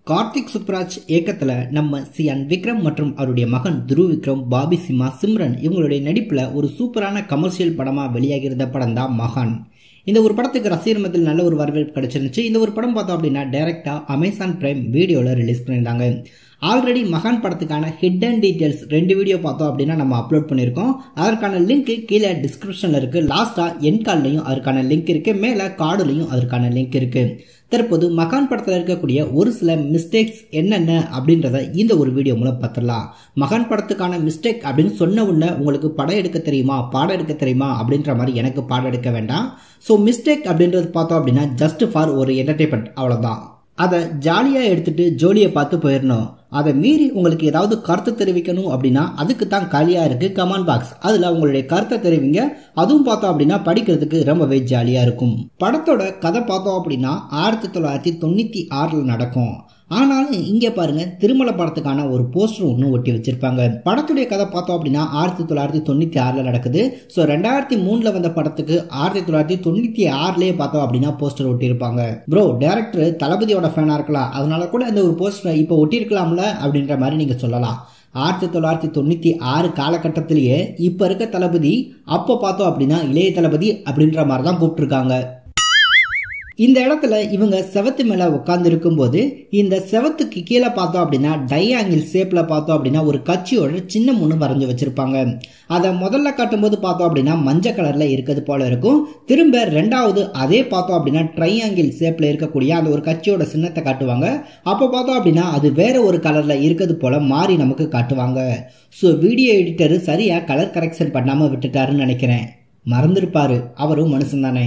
கார்த்திக் சுப்ராஜ் இயக்கத்துல நம்ம சியான் விக்ரம் மற்றும் அவருடைய மகன் துருவ் விக்ரம் பாபி சிம்மா சிம்ரன் இவங்களுடைய நடிப்புல ஒரு சூப்பரான கமர்ஷியல் படமா வெளியாகியிருந்த படம் தான் மகான் இந்த ஒரு படத்துக்கு ரசிகர் மத்தியில் நல்ல ஒரு வரவேற்பு கிடைச்சிருந்துச்சு இந்த ஒரு படம் பார்த்தோம் அப்படின்னா டைரக்டா அமேசான் பிரைம் வீடியோல ரிலீஸ் பண்ணியிருந்தாங்க ஆல்ரெடி மகான் படத்துக்கான ஹிட் அண்ட் டீடைல்ஸ் ரெண்டு வீடியோ பார்த்தோம் அப்படின்னா நம்ம அப்லோட் பண்ணியிருக்கோம் அதற்கான லிங்க் கீழே டிஸ்கிரிப்ஷன்ல இருக்கு லாஸ்டா என் கார்ட்லையும் அதற்கான லிங்க் இருக்கு மேல கார்டுலையும் அதற்கான லிங்க் இருக்கு தற்போது மகான் படத்தில் இருக்கக்கூடிய ஒரு சில மிஸ்டேக்ஸ் என்னென்ன அப்படின்றத இந்த ஒரு வீடியோ மூலம் பார்த்துடலாம் மகான் படத்துக்கான மிஸ்டேக் அப்படின்னு சொன்ன உடனே உங்களுக்கு படம் எடுக்க தெரியுமா பாடம் எடுக்க தெரியுமா அப்படின்ற மாதிரி எனக்கு பாடம் எடுக்க வேண்டாம் ஸோ மிஸ்டேக் அப்படின்றது பார்த்தோம் அப்படின்னா ஜஸ்ட் ஃபார் ஒரு என்டர்டைன்மெண்ட் அவ்வளோதான் அதை ஜாலியாக எடுத்துட்டு ஜோலியை பார்த்து போயிடணும் அதை மீறி உங்களுக்கு ஏதாவது கருத்து தெரிவிக்கணும் அப்படின்னா அதுக்கு தான் காலியாக இருக்கு கமெண்ட் பாக்ஸ் அதில் உங்களுடைய கருத்தை தெரிவிங்க அதுவும் பார்த்தோம் அப்படின்னா படிக்கிறதுக்கு ரொம்பவே ஜாலியாக இருக்கும் படத்தோட கதை பார்த்தோம் அப்படின்னா ஆயிரத்தி தொள்ளாயிரத்தி தொண்ணூற்றி ஆறில் நடக்கும் ஆனாலும் இங்கே பாருங்க திருமல படத்துக்கான ஒரு போஸ்டர் ஒன்று ஒட்டி வச்சிருப்பாங்க படத்துடைய கதை பார்த்தோம் அப்படின்னா ஆயிரத்தி தொள்ளாயிரத்தி தொண்ணூற்றி ஆறில் நடக்குது ஸோ ரெண்டாயிரத்தி மூணில் வந்த படத்துக்கு ஆயிரத்தி தொள்ளாயிரத்தி தொண்ணூற்றி ஆறுலேயே பார்த்தோம் அப்படின்னா போஸ்டர் ஒட்டியிருப்பாங்க ப்ரோ டேரக்டர் தளபதியோட ஃபேனாக இருக்கலாம் அதனால கூட இந்த ஒரு போஸ்டரை இப்போ ஒட்டியிருக்கலாம்ல அப்படின்ற மாதிரி நீங்கள் சொல்லலாம் ஆயிரத்தி தொள்ளாயிரத்தி தொண்ணூற்றி ஆறு காலகட்டத்திலேயே இப்போ இருக்க தளபதி அப்போ பார்த்தோம் அப்படின்னா இளைய தளபதி அப்படின்ற மாதிரி தான் கூப்பிட்டுருக்காங்க இந்த இடத்துல இவங்க செவத்து மேல உட்கார்ந்து இருக்கும்போது இந்த செவத்துக்கு கீழே பார்த்தோம் அப்படின்னா டையாங்கிள் ஷேப்ல பார்த்தோம் அப்படின்னா ஒரு கட்சியோட சின்ன முன்னு வரைஞ்சு வச்சிருப்பாங்க அதை முதல்ல காட்டும்போது பார்த்தோம் அப்படின்னா மஞ்சள் கலர்ல இருக்கிறது போல இருக்கும் திரும்ப ரெண்டாவது அதே பார்த்தோம் அப்படின்னா ட்ரையாங்கிள் ஷேப்ல இருக்கக்கூடிய அந்த ஒரு கட்சியோட சின்னத்தை காட்டுவாங்க அப்போ பார்த்தோம் அப்படின்னா அது வேற ஒரு கலர்ல இருக்கிறது போல மாறி நமக்கு காட்டுவாங்க ஸோ வீடியோ எடிட்டர் சரியா கலர் கரெக்ஷன் பண்ணாம விட்டுட்டாருன்னு நினைக்கிறேன் மறந்துருப்பாரு அவரும் மனுஷன் தானே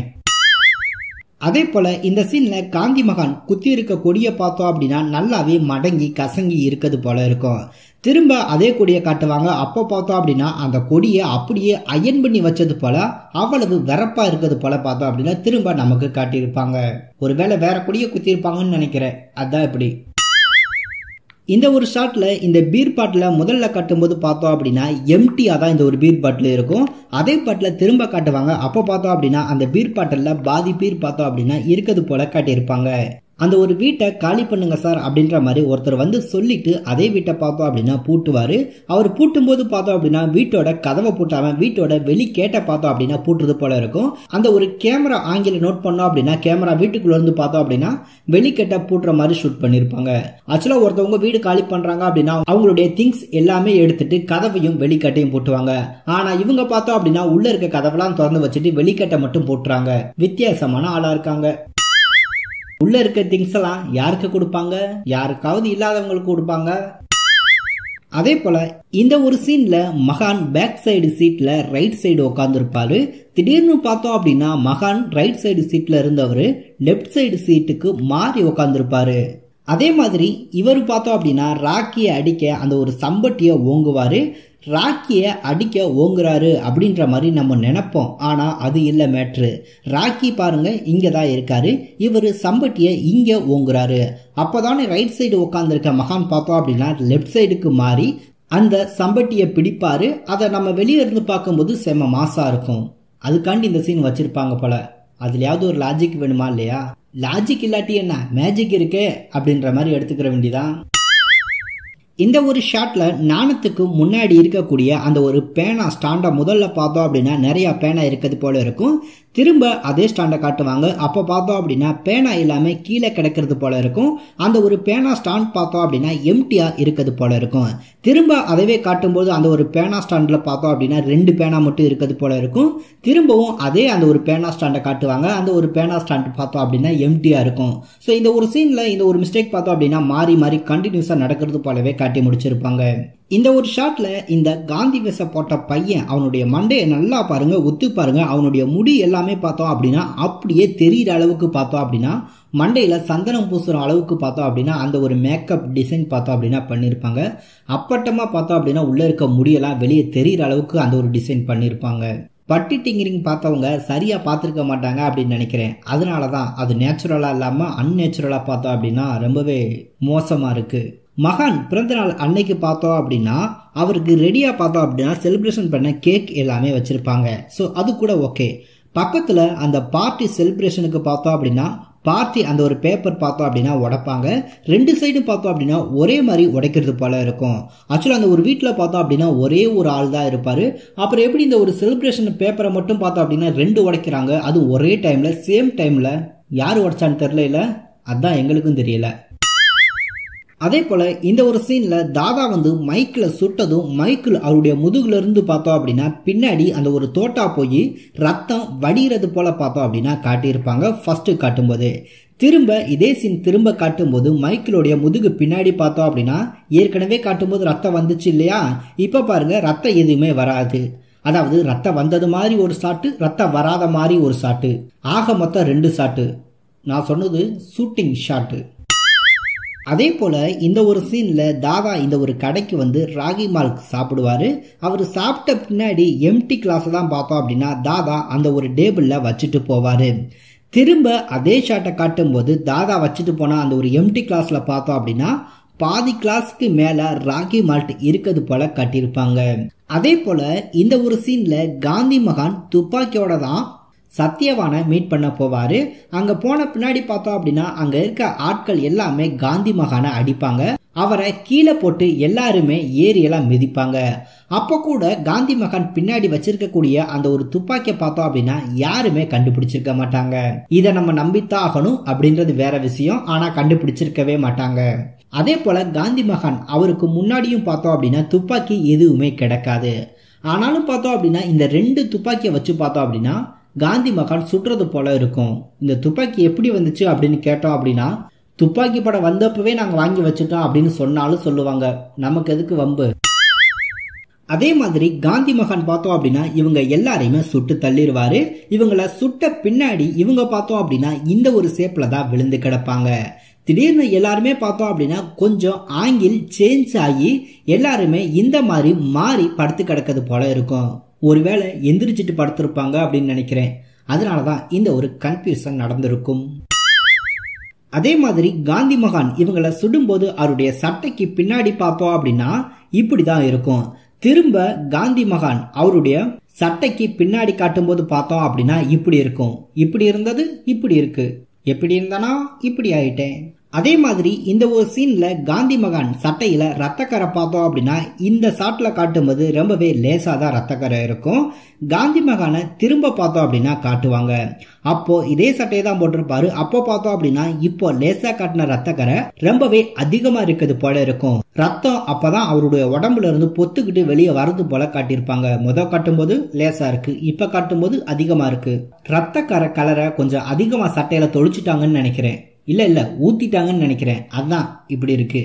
அதே போல இந்த சீன்ல காந்தி மகான் குத்தி இருக்க கொடியை பார்த்தோம் அப்படின்னா நல்லாவே மடங்கி கசங்கி இருக்கிறது போல இருக்கும் திரும்ப அதே கொடியை காட்டுவாங்க அப்போ பார்த்தோம் அப்படின்னா அந்த கொடியை அப்படியே அயன் பண்ணி வச்சது போல அவ்வளவு வெறப்பா இருக்கிறது போல பார்த்தோம் அப்படின்னா திரும்ப நமக்கு காட்டியிருப்பாங்க ஒருவேளை வேற கொடியை குத்தி இருப்பாங்கன்னு நினைக்கிறேன் அதான் இப்படி இந்த ஒரு ஷாட்ல இந்த பீர் பாட்டில் முதல்ல கட்டும்போது பார்த்தோம் அப்படின்னா எம்டியாக தான் இந்த ஒரு பீர் பாட்டில் இருக்கும் அதே பாட்டில் திரும்ப காட்டுவாங்க அப்போ பார்த்தோம் அப்படின்னா அந்த பீர் பாட்டிலில் பாதி பீர் பார்த்தோம் அப்படின்னா இருக்கிறது போல காட்டியிருப்பாங்க அந்த ஒரு வீட்டை காலி பண்ணுங்க சார் அப்படின்ற மாதிரி ஒருத்தர் வந்து சொல்லிட்டு அதே வீட்டை பார்த்தோம் அப்படின்னா பூட்டுவாரு அவர் பூட்டும் போது பார்த்தோம் அப்படின்னா வீட்டோட கதவை பூட்டாம வீட்டோட வெளி கேட்ட பார்த்தோம் அப்படின்னா பூட்டுறது போல இருக்கும் அந்த ஒரு கேமரா ஆங்கில நோட் பண்ணோம் அப்படின்னா கேமரா வீட்டுக்குள்ள இருந்து பார்த்தோம் அப்படின்னா வெளிக்கேட்ட பூட்டுற மாதிரி ஷூட் பண்ணிருப்பாங்க ஆக்சுவலா ஒருத்தவங்க வீடு காலி பண்றாங்க அப்படின்னா அவங்களுடைய திங்ஸ் எல்லாமே எடுத்துட்டு கதவையும் வெளிக்கட்டையும் போட்டுவாங்க ஆனா இவங்க பார்த்தோம் அப்படின்னா உள்ள இருக்க கதவெல்லாம் திறந்து வச்சுட்டு வெளிக்கட்டை மட்டும் போட்டுறாங்க வித்தியாசமான ஆளா இருக்காங்க உள்ள இருக்க திங்ஸ் எல்லாம் யாருக்கு கொடுப்பாங்க யாருக்காவது இல்லாதவங்களுக்கு கொடுப்பாங்க அதே போல இந்த ஒரு சீன்ல மகான் பேக் சைடு சீட்ல ரைட் சைடு உட்காந்துருப்பாரு திடீர்னு பார்த்தோம் அப்படின்னா மகான் ரைட் சைடு சீட்ல இருந்தவர் லெப்ட் சைடு சீட்டுக்கு மாறி உட்காந்துருப்பாரு அதே மாதிரி இவர் பார்த்தோம் அப்படின்னா ராக்கியை அடிக்க அந்த ஒரு சம்பட்டியை ஓங்குவாரு ராக்கியை அடிக்க ஓங்குறாரு அப்படின்ற மாதிரி நம்ம நினைப்போம் ஆனால் அது இல்லை மேட்ரு ராக்கி பாருங்க இங்கே தான் இருக்காரு இவர் சம்பட்டியை இங்கே ஓங்குறாரு அப்போதானே ரைட் சைடு உட்காந்துருக்க மகான் பார்த்தோம் அப்படின்னா லெஃப்ட் சைடுக்கு மாறி அந்த சம்பட்டியை பிடிப்பாரு அதை நம்ம வெளியே இருந்து பார்க்கும்போது செம மாசா இருக்கும் அதுக்காண்டி இந்த சீன் வச்சிருப்பாங்க போல அதுலயாவது ஒரு லாஜிக் வேணுமா இல்லையா லாஜிக் இல்லாட்டி என்ன மேஜிக் இருக்கே அப்படின்ற மாதிரி எடுத்துக்கிற வேண்டியதான் இந்த ஒரு ஷாட்ல நாணத்துக்கு முன்னாடி இருக்கக்கூடிய அந்த ஒரு பேனா ஸ்டாண்டை முதல்ல பார்த்தோம் அப்படின்னா நிறைய பேனா இருக்கிறது போல இருக்கும் திரும்ப அதே ஸ்டாண்டை காட்டுவாங்க அப்போ பார்த்தோம் அப்படின்னா பேனா எல்லாமே கீழே கிடக்கிறது போல இருக்கும் அந்த ஒரு பேனா ஸ்டாண்ட் பார்த்தோம் அப்படின்னா எம்டியா இருக்கிறது போல இருக்கும் திரும்ப அதவே காட்டும்போது அந்த ஒரு பேனா ஸ்டாண்டில் பார்த்தோம் அப்படின்னா ரெண்டு பேனா மட்டும் இருக்கிறது போல இருக்கும் திரும்பவும் அதே அந்த ஒரு பேனா ஸ்டாண்டை காட்டுவாங்க அந்த ஒரு பேனா ஸ்டாண்ட் பார்த்தோம் அப்படின்னா எம்டியா இருக்கும் ஸோ இந்த ஒரு சீனில் இந்த ஒரு மிஸ்டேக் பார்த்தோம் அப்படின்னா மாறி மாறி கண்டினியூஸாக நடக்கிறது போலவே காட்டி முடிச்சிருப்பாங்க இந்த ஒரு ஷாட்ல இந்த காந்தி வேஷ போட்ட பையன் அவனுடைய மண்டையை நல்லா பாருங்க ஒத்து பாருங்க அவனுடைய முடி எல்லாமே பார்த்தோம் அப்படின்னா அப்படியே தெரியிற அளவுக்கு பார்த்தோம் அப்படின்னா மண்டையில சந்தனம் பூசுற அளவுக்கு பார்த்தோம் அப்படின்னா அந்த ஒரு மேக்கப் டிசைன் பார்த்தோம் அப்படின்னா பண்ணியிருப்பாங்க அப்பட்டமா பார்த்தோம் அப்படின்னா உள்ள இருக்க முடியெல்லாம் வெளியே தெரியிற அளவுக்கு அந்த ஒரு டிசைன் பண்ணியிருப்பாங்க பட்டி டிங்கரிங் பார்த்தவங்க சரியா பார்த்துருக்க மாட்டாங்க அப்படின்னு நினைக்கிறேன் அதனால தான் அது நேச்சுரலா இல்லாம அன்நேச்சுரலா பார்த்தோம் அப்படின்னா ரொம்பவே மோசமா இருக்கு மகான் பிறந்தநாள் அன்னைக்கு பார்த்தோம் அப்படின்னா அவருக்கு ரெடியாக பார்த்தோம் அப்படின்னா செலிப்ரேஷன் பண்ண கேக் எல்லாமே வச்சுருப்பாங்க ஸோ அது கூட ஓகே பக்கத்தில் அந்த பார்ட்டி செலிப்ரேஷனுக்கு பார்த்தோம் அப்படின்னா பார்த்தி அந்த ஒரு பேப்பர் பார்த்தோம் அப்படின்னா உடைப்பாங்க ரெண்டு சைடும் பார்த்தோம் அப்படின்னா ஒரே மாதிரி உடைக்கிறது போல இருக்கும் ஆக்சுவலாக அந்த ஒரு வீட்டில் பார்த்தோம் அப்படின்னா ஒரே ஒரு ஆள் தான் இருப்பார் அப்புறம் எப்படி இந்த ஒரு செலிப்ரேஷன் பேப்பரை மட்டும் பார்த்தோம் அப்படின்னா ரெண்டு உடைக்கிறாங்க அது ஒரே டைமில் சேம் டைமில் யார் உடைச்சான்னு தெரில அதான் எங்களுக்கும் தெரியல அதே போல இந்த ஒரு சீன்ல தாதா வந்து மைக்கில் சுட்டதும் மைக்கிள் அவருடைய முதுகுல இருந்து பார்த்தோம் அப்படின்னா பின்னாடி அந்த ஒரு தோட்டா போய் ரத்தம் வடிகிறது போல பார்த்தோம் அப்படின்னா காட்டியிருப்பாங்க ஃபர்ஸ்ட் காட்டும்போது திரும்ப இதே சீன் திரும்ப காட்டும்போது மைக்கிளுடைய முதுகு பின்னாடி பார்த்தோம் அப்படின்னா ஏற்கனவே காட்டும்போது ரத்தம் வந்துச்சு இல்லையா இப்போ பாருங்க ரத்தம் எதுவுமே வராது அதாவது ரத்தம் வந்தது மாதிரி ஒரு சாட்டு ரத்தம் வராத மாதிரி ஒரு சாட்டு ஆக மொத்தம் ரெண்டு சாட்டு நான் சொன்னது ஷூட்டிங் ஷாட்டு அதே போல இந்த ஒரு சீன்ல தாதா இந்த ஒரு கடைக்கு வந்து ராகி மால்க் சாப்பிடுவாரு அவர் சாப்பிட்ட பின்னாடி எம்டி கிளாஸ் தான் பார்த்தோம் அப்படின்னா தாதா அந்த ஒரு டேபிள்ல வச்சுட்டு போவாரு திரும்ப அதே ஷாட்டை காட்டும்போது தாதா வச்சுட்டு போன அந்த ஒரு எம்டி கிளாஸ்ல பார்த்தோம் அப்படின்னா பாதி கிளாஸ்க்கு மேல ராகி மால்ட் இருக்கிறது போல கட்டியிருப்பாங்க அதே போல இந்த ஒரு சீன்ல காந்தி மகான் துப்பாக்கியோட தான் சத்யவானை மீட் பண்ண போவாரு அங்க போன பின்னாடி பார்த்தோம் அப்படின்னா அங்க இருக்க ஆட்கள் எல்லாமே காந்தி மகானை அடிப்பாங்க அவரை கீழே போட்டு எல்லாருமே ஏரியெல்லாம் மிதிப்பாங்க அப்போ கூட காந்தி மகான் பின்னாடி வச்சிருக்கக்கூடிய அந்த ஒரு துப்பாக்கியை பார்த்தோம் அப்படின்னா யாருமே கண்டுபிடிச்சிருக்க மாட்டாங்க இதை நம்ம நம்பித்தான் ஆகணும் அப்படின்றது வேற விஷயம் ஆனா கண்டுபிடிச்சிருக்கவே மாட்டாங்க அதே போல காந்தி மகான் அவருக்கு முன்னாடியும் பார்த்தோம் அப்படின்னா துப்பாக்கி எதுவுமே கிடைக்காது ஆனாலும் பார்த்தோம் அப்படின்னா இந்த ரெண்டு துப்பாக்கியை வச்சு பார்த்தோம் அப்படின்னா காந்தி மகான் சுடுறது போல இருக்கும் இந்த துப்பாக்கி எப்படி வந்துச்சு அப்படின்னு கேட்டோம் அப்படின்னா துப்பாக்கி படம் வந்தப்பவே நாங்கள் வாங்கி வச்சுட்டோம் அப்படின்னு சொன்னாலும் சொல்லுவாங்க நமக்கு எதுக்கு வம்பு அதே மாதிரி காந்தி மகான் பார்த்தோம் அப்படின்னா இவங்க எல்லாரையுமே சுட்டு தள்ளிடுவாரு இவங்கள சுட்ட பின்னாடி இவங்க பார்த்தோம் அப்படின்னா இந்த ஒரு சேப்ல தான் விழுந்து கிடப்பாங்க திடீர்னு எல்லாருமே பார்த்தோம் அப்படின்னா கொஞ்சம் ஆங்கிள் சேஞ்ச் ஆகி எல்லாருமே இந்த மாதிரி மாறி படுத்து கிடக்கிறது போல இருக்கும் ஒருவேளை எந்திரிச்சிட்டு படுத்திருப்பாங்க அப்படின்னு நினைக்கிறேன் அதனால தான் இந்த ஒரு கன்ஃபியூஷன் நடந்திருக்கும் அதே மாதிரி காந்தி மகான் இவங்களை சுடும்போது அவருடைய சட்டைக்கு பின்னாடி பார்த்தோம் அப்படின்னா இப்படி தான் இருக்கும் திரும்ப காந்தி மகான் அவருடைய சட்டைக்கு பின்னாடி காட்டும்போது பார்த்தோம் அப்படின்னா இப்படி இருக்கும் இப்படி இருந்தது இப்படி இருக்கு எப்படி இருந்தானா இப்படி ஆயிட்டேன் அதே மாதிரி இந்த ஒரு சீன்ல காந்தி மகான் சட்டையில ரத்தக்கரை பார்த்தோம் அப்படின்னா இந்த சாட்ல காட்டும்போது ரொம்பவே லேசா தான் ரத்தக்கரை இருக்கும் காந்தி மகானை திரும்ப பார்த்தோம் அப்படின்னா காட்டுவாங்க அப்போ இதே சட்டையை தான் போட்டிருப்பாரு அப்போ பார்த்தோம் அப்படின்னா இப்போ லேசா காட்டின ரத்தக்கரை ரொம்பவே அதிகமா இருக்குது போல இருக்கும் ரத்தம் அப்பதான் அவருடைய உடம்புல இருந்து பொத்துக்கிட்டு வெளியே வரது போல காட்டியிருப்பாங்க முத காட்டும்போது லேசா இருக்கு இப்ப காட்டும்போது அதிகமா இருக்கு ரத்தக்கரை கலரை கொஞ்சம் அதிகமா சட்டையில தொளிச்சிட்டாங்கன்னு நினைக்கிறேன் இல்ல இல்ல ஊத்திட்டாங்கன்னு நினைக்கிறேன் அதான் இப்படி இருக்கு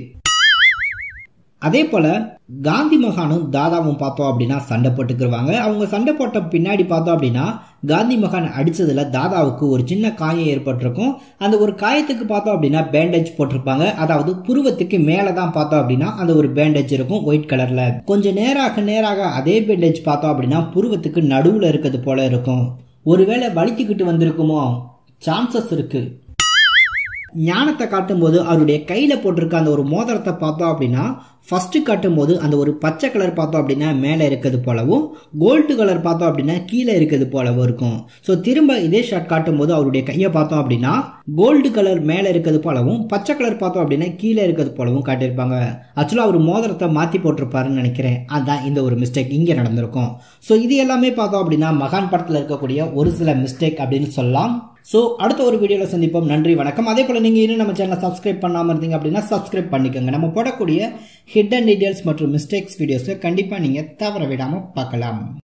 அதே போல காந்தி மகானும் தாதாவும் பார்த்தோம் அப்படின்னா சண்டை போட்டுக்கிருவாங்க அவங்க சண்டை போட்ட பின்னாடி பார்த்தோம் அப்படின்னா காந்தி மகான் அடிச்சதுல தாதாவுக்கு ஒரு சின்ன காயம் ஏற்பட்டிருக்கும் அந்த ஒரு காயத்துக்கு பார்த்தோம் அப்படின்னா பேண்டேஜ் போட்டிருப்பாங்க அதாவது புருவத்துக்கு மேலே தான் பார்த்தோம் அப்படின்னா அந்த ஒரு பேண்டேஜ் இருக்கும் ஒயிட் கலர்ல கொஞ்சம் நேராக நேராக அதே பேண்டேஜ் பார்த்தோம் அப்படின்னா புருவத்துக்கு நடுவுல இருக்கிறது போல இருக்கும் ஒருவேளை வலிச்சுக்கிட்டு வந்திருக்குமோ சான்சஸ் இருக்கு ஞானத்தை காட்டும்போது அவருடைய கையில போட்டிருக்க அந்த ஒரு மோதிரத்தை பார்த்தோம் அப்படின்னா ஃபர்ஸ்ட் காட்டும்போது அந்த ஒரு பச்சை கலர் பார்த்தோம் அப்படின்னா மேலே இருக்கிறது போலவும் கோல்டு கலர் பார்த்தோம் அப்படின்னா கீழே இருக்கிறது போலவும் இருக்கும் ஸோ திரும்ப இதே ஷாட் காட்டும்போது அவருடைய கையை பார்த்தோம் அப்படின்னா கோல்டு கலர் மேலே இருக்கிறது போலவும் பச்சை கலர் பார்த்தோம் அப்படின்னா கீழே இருக்கிறது போலவும் காட்டியிருப்பாங்க ஆக்சுவலாக அவர் மோதிரத்தை மாற்றி போட்டிருப்பாருன்னு நினைக்கிறேன் அதான் இந்த ஒரு மிஸ்டேக் இங்கே நடந்திருக்கும் ஸோ இது எல்லாமே பார்த்தோம் அப்படின்னா மகான் படத்தில் இருக்கக்கூடிய ஒரு சில மிஸ்டேக் அப்படின்னு சொல்லலாம் ஸோ அடுத்த ஒரு வீடியோவில் சந்திப்போம் நன்றி வணக்கம் அதே போல் நீங்கள் இன்னும் நம்ம சேனலை சப்ஸ்கிரைப் பண்ணாமல் இருந்தீங்க அப்படின்னா சப்ஸ்கிரைப் பண்ணிக்கோங்க நம்ம போடக்கூடிய ஹிடன் டீடைல்ஸ் மற்றும் மிஸ்டேக்ஸ் வீடியோஸை கண்டிப்பாக நீங்கள் தவற விடாமல் பார்க்கலாம்